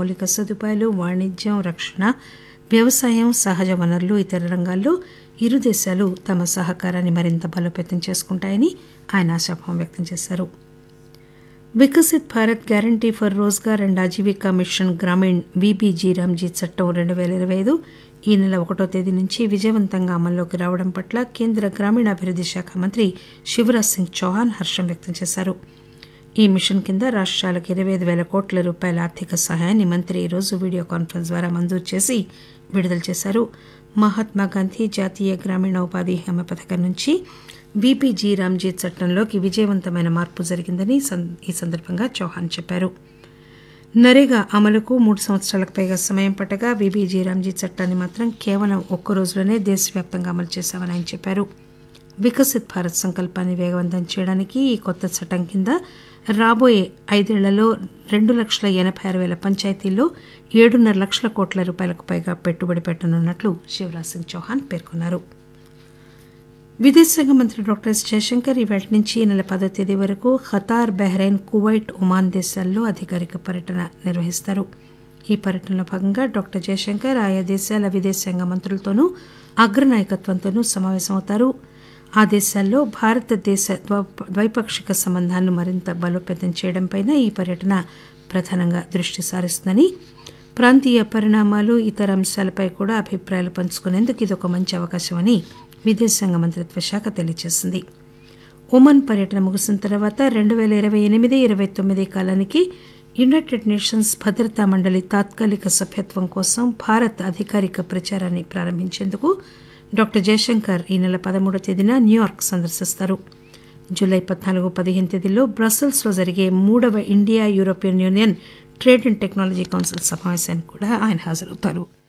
మౌలిక సదుపాయాలు వాణిజ్యం రక్షణ వ్యవసాయం సహజ వనరులు ఇతర రంగాల్లో ఇరు దేశాలు తమ సహకారాన్ని మరింత బలోపేతం చేసుకుంటాయని ఆయన ఆశాభావం వ్యక్తం చేశారు Viksit Bharat guarantee for Rozgar and Ajeevika mission Grameen VBG Ramji చట్టం రెండు వేల ఇరవై ఐదు ఈ నెల ఒకటో తేదీ నుంచి విజయవంతంగా అమల్లోకి రావడం పట్ల కేంద్ర గ్రామీణాభివృద్ధి శాఖ మంత్రి శివరాజ్ సింగ్ చౌహాన్ హర్షం వ్యక్తం చేశారు ఈ మిషన్ కింద రాష్ట్రాలకు ఇరవై ఐదు వేల కోట్ల రూపాయల ఆర్థిక సహాయాన్ని మంత్రి ఈరోజు వీడియో కాన్ఫరెన్స్ ద్వారా మంజూరు చేసి విడుదల చేశారు మహాత్మాగాంధీ జాతీయ గ్రామీణ ఉపాధి హామీ పథకం నుంచి బీపీజీ రామ్జీ చట్టంలోకి విజయవంతమైన మార్పు జరిగిందని ఈ సందర్భంగా చౌహాన్ చెప్పారు నరేగా అమలుకు మూడు సంవత్సరాలకు పైగా సమయం పట్టగా బీబీజీ రామ్జీ చట్టాన్ని మాత్రం కేవలం ఒక్క రోజులోనే దేశవ్యాప్తంగా అమలు చేశామని ఆయన చెప్పారు వికసిత్ భారత్ సంకల్పాన్ని వేగవంతం చేయడానికి ఈ కొత్త చట్టం కింద రాబోయే ఐదేళ్లలో రెండు లక్షల ఎనభై ఆరు వేల పంచాయతీల్లో ఏడున్నర లక్షల కోట్ల రూపాయలకు పైగా పెట్టుబడి పెట్టనున్నట్లు శివరాజ్ సింగ్ చౌహాన్ పేర్కొన్నారు విదేశాంగ మంత్రి డాక్టర్ ఎస్ జయశంకర్ ఈవేళ నుంచి ఈ నెల పదో తేదీ వరకు ఖతార్ బహ్రెయిన్ కువైట్ ఒమాన్ దేశాల్లో అధికారిక పర్యటన నిర్వహిస్తారు ఈ పర్యటనలో భాగంగా డాక్టర్ జయశంకర్ ఆయా దేశాల విదేశాంగ మంత్రులతోనూ అగ్రనాయకత్వంతోనూ సమావేశమవుతారు ఆ దేశాల్లో భారతదేశ ద్వైపాక్షిక సంబంధాలను మరింత బలోపేతం చేయడంపై ఈ పర్యటన ప్రధానంగా దృష్టి సారిస్తుందని ప్రాంతీయ పరిణామాలు ఇతర అంశాలపై కూడా అభిప్రాయాలు పంచుకునేందుకు ఇది ఒక మంచి అవకాశమని విదేశాంగ మంత్రిత్వ శాఖ తెలియజేసింది ఒమన్ పర్యటన ముగిసిన తర్వాత రెండు పేల ఇరవై ఎనిమిది ఇరవై తొమ్మిది కాలానికి యునైటెడ్ నేషన్స్ భద్రతా మండలి తాత్కాలిక సభ్యత్వం కోసం భారత్ అధికారిక ప్రచారాన్ని ప్రారంభించేందుకు డాక్టర్ జయశంకర్ ఈ నెల పదమూడో తేదీన న్యూయార్క్ సందర్శిస్తారు జూలై పద్నాలుగు పదిహేను తేదీల్లో బ్రసెల్స్లో జరిగే మూడవ India European Union trade and technology council సమావేశానికి కూడా ఆయన హాజరవుతారు